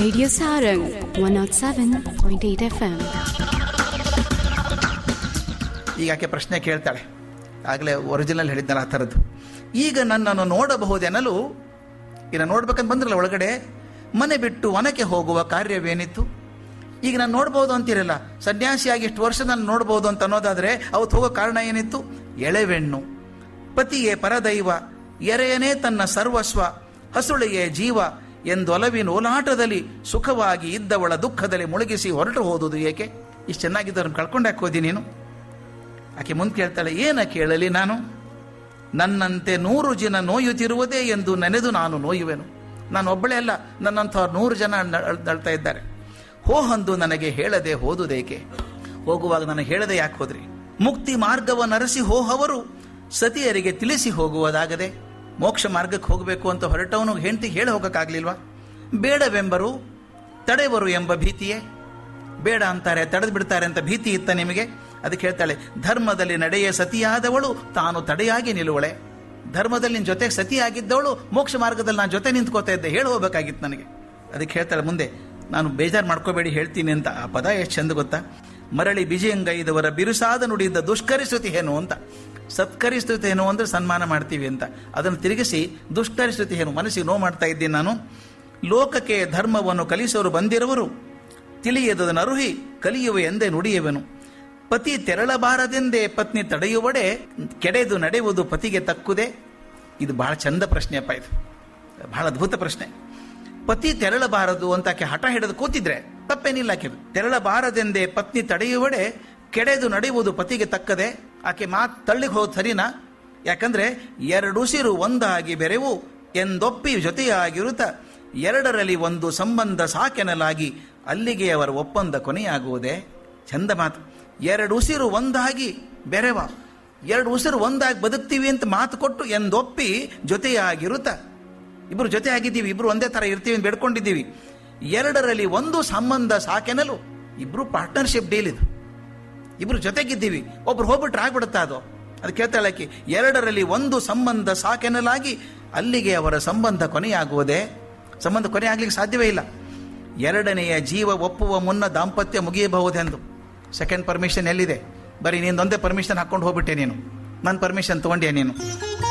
Radio Sarang 107.8 FM. ಈಗ ಆಕೆ ಪ್ರಶ್ನೆ ಕೇಳ್ತಾಳೆ ಆಗಲೇ ಒರಿಜಿನಲ್ ಹೇಳಿದ್ನಲ್ಲ ಆ ಥರದ್ದು ಈಗ ನನ್ನನ್ನು ನೋಡಬಹುದೆನಲು ಈಗ ನೋಡ್ಬೇಕಂತ ಬಂದ್ರಲ್ಲ ಒಳಗಡೆ ಮನೆ ಬಿಟ್ಟು ವನಕ್ಕೆ ಹೋಗುವ ಕಾರ್ಯವೇನಿತ್ತು ಈಗ ನಾನು ನೋಡ್ಬೋದು ಅಂತಿರಲ್ಲ ಸನ್ಯಾಸಿಯಾಗಿ ಇಷ್ಟು ವರ್ಷ ನಾನು ನೋಡ್ಬೋದು ಅಂತ ಅನ್ನೋದಾದರೆ ಅವತ್ತು ಹೋಗೋ ಕಾರಣ ಏನಿತ್ತು ಎಳೆವೆಣ್ಣು ಪತಿಯೇ ಪರದೈವ ಎರೆಯನೇ ತನ್ನ ಸರ್ವಸ್ವ ಹಸುಳೆಯೇ ಜೀವ ಎಂದೊಲವಿನ ಓಲಾಟದಲ್ಲಿ ಸುಖವಾಗಿ ಇದ್ದವಳ ದುಃಖದಲ್ಲಿ ಮುಳುಗಿಸಿ ಹೊರಟು ಹೋದುದು ಏಕೆ ಇಷ್ಟು ಚೆನ್ನಾಗಿದ್ದವ್ರನ್ನ ಕಳ್ಕೊಂಡಾಕ್ ಹೋದಿ ನೀನು ಆಕೆ ಮುಂದೆ ಕೇಳ್ತಾಳೆ ಏನ ಕೇಳಲಿ ನಾನು ನನ್ನಂತೆ ನೂರು ಜನ ನೋಯುತ್ತಿರುವುದೇ ಎಂದು ನೆನೆದು ನಾನು ನೋಯುವೆನು ನಾನು ಒಬ್ಬಳೇ ಅಲ್ಲ ನನ್ನಂಥವ್ರು ನೂರು ಜನ ನ- ನಳ್ತಾ ಇದ್ದಾರೆ ಹೋಹಂದು ನನಗೆ ಹೇಳದೆ ಹೋದುದೇಕೆ ಹೋಗುವಾಗ ನನಗೆ ಹೇಳದೆ ಯಾಕೆ ಹೋದ್ರಿ ಮುಕ್ತಿ ಮಾರ್ಗವ ನರಸಿ ಹೋಹವರು ಸತಿಯರಿಗೆ ತಿಳಿಸಿ ಹೋಗುವುದಾಗದೆ ಮೋಕ್ಷ ಮಾರ್ಗಕ್ಕೆ ಹೋಗಬೇಕು ಅಂತ ಹೊರಟವನು ಹೆಂಡತಿ ಹೇಳಿ ಹೋಗಕ್ಕಾಗ್ಲಿಲ್ವಾ ಬೇಡವೆಂಬರು ತಡೆವರು ಎಂಬ ಭೀತಿಯೇ ಬೇಡ ಅಂತಾರೆ ತಡೆದು ಬಿಡ್ತಾರೆ ಅಂತ ಭೀತಿ ಇತ್ತ ನಿಮಗೆ ಅದಕ್ಕೆ ಹೇಳ್ತಾಳೆ ಧರ್ಮದಲ್ಲಿ ನಡೆಯ ಸತಿಯಾದವಳು ತಾನು ತಡೆಯಾಗಿ ನಿಲ್ಲುವಳೆ ಧರ್ಮದಲ್ಲಿ ನಿನ್ನ ಜೊತೆ ಸತಿಯಾಗಿದ್ದವಳು ಮೋಕ್ಷ ಮಾರ್ಗದಲ್ಲಿ ನಾನು ಜೊತೆ ನಿಂತ್ಕೋತಾ ಇದ್ದೆ ಹೇಳಿ ಹೋಗ್ಬೇಕಾಗಿತ್ತು ನನಗೆ ಅದಕ್ಕೆ ಹೇಳ್ತಾಳೆ ಮುಂದೆ ನಾನು ಬೇಜಾರು ಮಾಡ್ಕೋಬೇಡಿ ಹೇಳ್ತೀನಿ ಅಂತ ಆ ಪದ ಎಷ್ಟು ಚಂದ ಗೊತ್ತಾ ಮರಳಿ ಬಿಜಯಂಗೈದವರ ಬಿರುಸಾದ ನುಡಿದ ದುಷ್ಕರಿಸುತಿ ಏನು ಅಂತ ಸತ್ಕರಿಸ್ತುತಿ ಏನು ಅಂದ್ರೆ ಸನ್ಮಾನ ಮಾಡ್ತೀವಿ ಅಂತ ಅದನ್ನು ತಿರುಗಿಸಿ ದುಷ್ಕರಿಸ್ತುತಿ ಏನು ಮನಸ್ಸಿಗೆ ನೋವು ಮಾಡ್ತಾ ಇದ್ದೀನಿ ನಾನು ಲೋಕಕ್ಕೆ ಧರ್ಮವನ್ನು ಕಲಿಸೋರು ಬಂದಿರುವರು ತಿಳಿಯದ ನರುಹಿ ಕಲಿಯುವ ಎಂದೇ ನುಡಿಯುವೆನು ಪತಿ ತೆರಳಬಾರದೆಂದೇ ಪತ್ನಿ ತಡೆಯುವಡೆ ಕೆಡೆದು ನಡೆಯುವುದು ಪತಿಗೆ ತಕ್ಕುದೆ ಇದು ಬಹಳ ಚಂದ ಪ್ರಶ್ನೆಯಪ್ಪ ಇದು ಬಹಳ ಅದ್ಭುತ ಪ್ರಶ್ನೆ ಪತಿ ತೆರಳಬಾರದು ಅಂತ ಆಕೆ ಹಠ ಹಿಡಿದು ಕೂತಿದ್ರೆ ತಪ್ಪೇನಿಲ್ಲ ಆಕೆ ತೆರಳಬಾರದೆಂದೇ ಪತ್ನಿ ತಡೆಯುವಡೆ ಕೆಡೆದು ನಡೆಯುವುದು ಪತಿಗೆ ತಕ್ಕದೆ ಆಕೆ ಮಾತು ತಳ್ಳಿಗೆ ಹೋದ್ ಸರಿನಾ ಯಾಕಂದ್ರೆ ಎರಡುಸಿರು ಒಂದಾಗಿ ಬೆರೆವು ಎಂದೊಪ್ಪಿ ಜೊತೆಯಾಗಿರುತ್ತ ಎರಡರಲ್ಲಿ ಒಂದು ಸಂಬಂಧ ಸಾಕೆನಲಾಗಿ ಅಲ್ಲಿಗೆ ಅವರ ಒಪ್ಪಂದ ಕೊನೆಯಾಗುವುದೇ ಚಂದ ಮಾತು ಎರಡು ಉಸಿರು ಒಂದಾಗಿ ಬೆರೆವ ಎರಡು ಉಸಿರು ಒಂದಾಗಿ ಬದುಕ್ತೀವಿ ಅಂತ ಮಾತು ಕೊಟ್ಟು ಎಂದೊಪ್ಪಿ ಜೊತೆಯಾಗಿರುತ್ತ ಇಬ್ರು ಜೊತೆ ಆಗಿದ್ದೀವಿ ಇಬ್ರು ಒಂದೇ ತರ ಇರ್ತೀವಿ ಅಂತ ಬೇಡ್ಕೊಂಡಿದ್ದೀವಿ ಎರಡರಲ್ಲಿ ಒಂದು ಸಂಬಂಧ ಸಾಕೆನಲು ಇಬ್ರು ಪಾರ್ಟ್ನರ್ಶಿಪ್ ಡೀಲ್ ಇದು ಇಬ್ರು ಜೊತೆಗಿದ್ದೀವಿ ಒಬ್ರು ಹೋಗ್ಬಿಟ್ರೆ ಆಗ್ಬಿಡುತ್ತಾ ಅದು ಅದು ಕೇಳ್ತಾಳೆ ಆಕಿ ಎರಡರಲ್ಲಿ ಒಂದು ಸಂಬಂಧ ಸಾಕೆನಲಾಗಿ ಅಲ್ಲಿಗೆ ಅವರ ಸಂಬಂಧ ಕೊನೆಯಾಗುವುದೇ ಸಂಬಂಧ ಕೊನೆ ಆಗ್ಲಿಕ್ಕೆ ಸಾಧ್ಯವೇ ಇಲ್ಲ ಎರಡನೆಯ ಜೀವ ಒಪ್ಪುವ ಮುನ್ನ ದಾಂಪತ್ಯ ಮುಗಿಯಬಹುದೆಂದು ಸೆಕೆಂಡ್ ಪರ್ಮಿಷನ್ ಎಲ್ಲಿದೆ ಬರೀ ನೀನೊಂದೇ ಪರ್ಮಿಷನ್ ಹಾಕೊಂಡು ಹೋಗ್ಬಿಟ್ಟೆ ನೀನು ನನ್ನ ಪರ್ಮಿಷನ್ ತಗೊಂಡ್ಯಾ ನೀನು